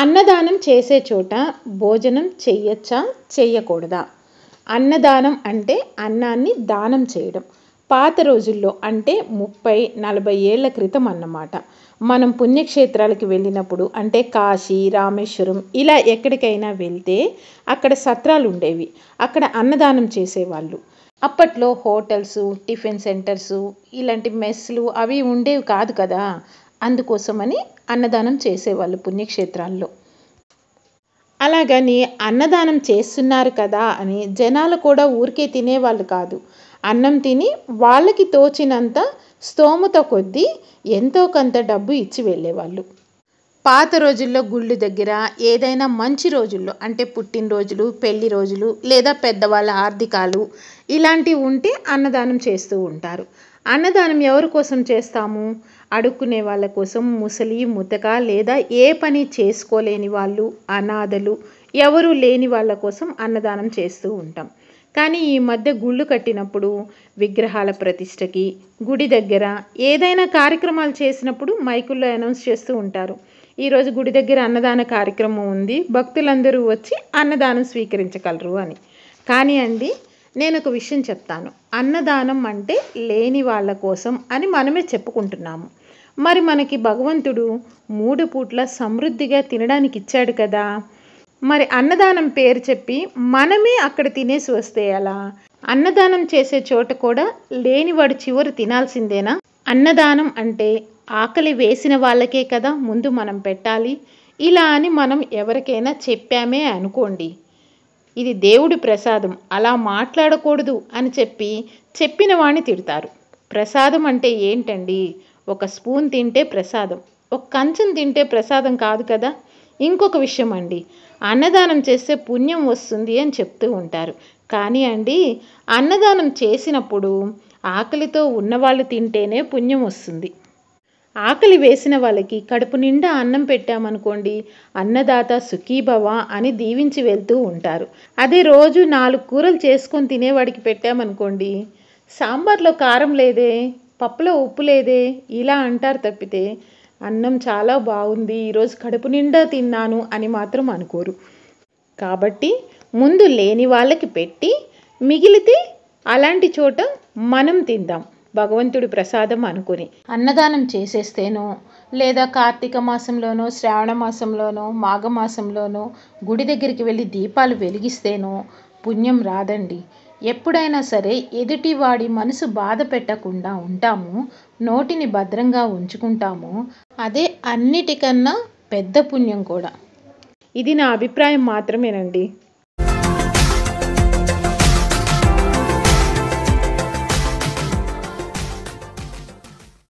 అన్నదానం చేసే చోట భోజనం చెయ్యొచ్చా చెయ్యకూడదా అన్నదానం అంటే అన్నాన్ని దానం చేయడం పాత రోజుల్లో అంటే ముప్పై నలభై ఏళ్ల క్రితం అన్నమాట మనం పుణ్యక్షేత్రాలకు వెళ్ళినప్పుడు అంటే కాశీ రామేశ్వరం ఇలా ఎక్కడికైనా వెళ్తే అక్కడ సత్రాలు ఉండేవి అక్కడ అన్నదానం చేసేవాళ్ళు అప్పట్లో హోటల్స్ టిఫిన్ సెంటర్స్ ఇలాంటి మెస్లు అవి ఉండేవి కాదు కదా అందుకోసమని అన్నదానం చేసేవాళ్ళు పుణ్యక్షేత్రాల్లో అలాగని అన్నదానం చేస్తున్నారు కదా అని జనాలు కూడా ఊరికే తినేవాళ్ళు కాదు అన్నం తిని వాళ్ళకి తోచినంత స్తోమత కొద్దీ ఎంతో కొంత డబ్బు ఇచ్చి వెళ్ళేవాళ్ళు పాత రోజుల్లో గుళ్ళు దగ్గర ఏదైనా మంచి రోజుల్లో అంటే పుట్టినరోజులు పెళ్లి రోజులు లేదా పెద్దవాళ్ళ ఆర్థికాలు ఇలాంటివి ఉంటే అన్నదానం చేస్తూ ఉంటారు అన్నదానం ఎవరి కోసం చేస్తాము అడుక్కునే వాళ్ళ కోసం ముసలి ముతక లేదా ఏ పని చేసుకోలేని వాళ్ళు అనాథలు ఎవరు లేని వాళ్ళ కోసం అన్నదానం చేస్తూ ఉంటాం కానీ ఈ మధ్య గుళ్ళు కట్టినప్పుడు విగ్రహాల ప్రతిష్టకి గుడి దగ్గర ఏదైనా కార్యక్రమాలు చేసినప్పుడు మైకుల్లో అనౌన్స్ చేస్తూ ఉంటారు ఈరోజు గుడి దగ్గర అన్నదాన కార్యక్రమం ఉంది భక్తులందరూ వచ్చి అన్నదానం స్వీకరించగలరు అని కానీ అండి నేను ఒక విషయం చెప్తాను అన్నదానం అంటే లేని వాళ్ళ కోసం అని మనమే చెప్పుకుంటున్నాము మరి మనకి భగవంతుడు మూడు పూట్ల సమృద్ధిగా తినడానికి ఇచ్చాడు కదా మరి అన్నదానం పేరు చెప్పి మనమే అక్కడ తినేసి వస్తే ఎలా అన్నదానం చేసే చోట కూడా లేనివాడు చివరి తినాల్సిందేనా అన్నదానం అంటే ఆకలి వేసిన వాళ్ళకే కదా ముందు మనం పెట్టాలి ఇలా అని మనం ఎవరికైనా చెప్పామే అనుకోండి ఇది దేవుడి ప్రసాదం అలా మాట్లాడకూడదు అని చెప్పి చెప్పిన వాడిని తిడతారు ప్రసాదం అంటే ఏంటండి ఒక స్పూన్ తింటే ప్రసాదం ఒక కంచం తింటే ప్రసాదం కాదు కదా ఇంకొక విషయం అండి అన్నదానం చేస్తే పుణ్యం వస్తుంది అని చెప్తూ ఉంటారు కానీ అండి అన్నదానం చేసినప్పుడు ఆకలితో ఉన్నవాళ్ళు తింటేనే పుణ్యం వస్తుంది ఆకలి వేసిన వాళ్ళకి కడుపు నిండా అన్నం పెట్టామనుకోండి అన్నదాత సుఖీభవ అని దీవించి వెళ్తూ ఉంటారు అదే రోజు నాలుగు కూరలు చేసుకొని తినేవాడికి పెట్టామనుకోండి సాంబార్లో కారం లేదే పప్పులో ఉప్పు లేదే ఇలా అంటారు తప్పితే అన్నం చాలా బాగుంది ఈరోజు కడుపు నిండా తిన్నాను అని మాత్రం అనుకోరు కాబట్టి ముందు లేని వాళ్ళకి పెట్టి మిగిలితే అలాంటి చోట మనం తిందాం భగవంతుడి ప్రసాదం అనుకుని అన్నదానం చేసేస్తేనో లేదా కార్తీక మాసంలోనో శ్రావణ మాసంలోనో మాఘమాసంలోనో గుడి దగ్గరికి వెళ్ళి దీపాలు వెలిగిస్తేనో పుణ్యం రాదండి ఎప్పుడైనా సరే ఎదుటివాడి మనసు బాధ పెట్టకుండా ఉంటాము నోటిని భద్రంగా ఉంచుకుంటాము అదే అన్నిటికన్నా పెద్ద పుణ్యం కూడా ఇది నా అభిప్రాయం మాత్రమేనండి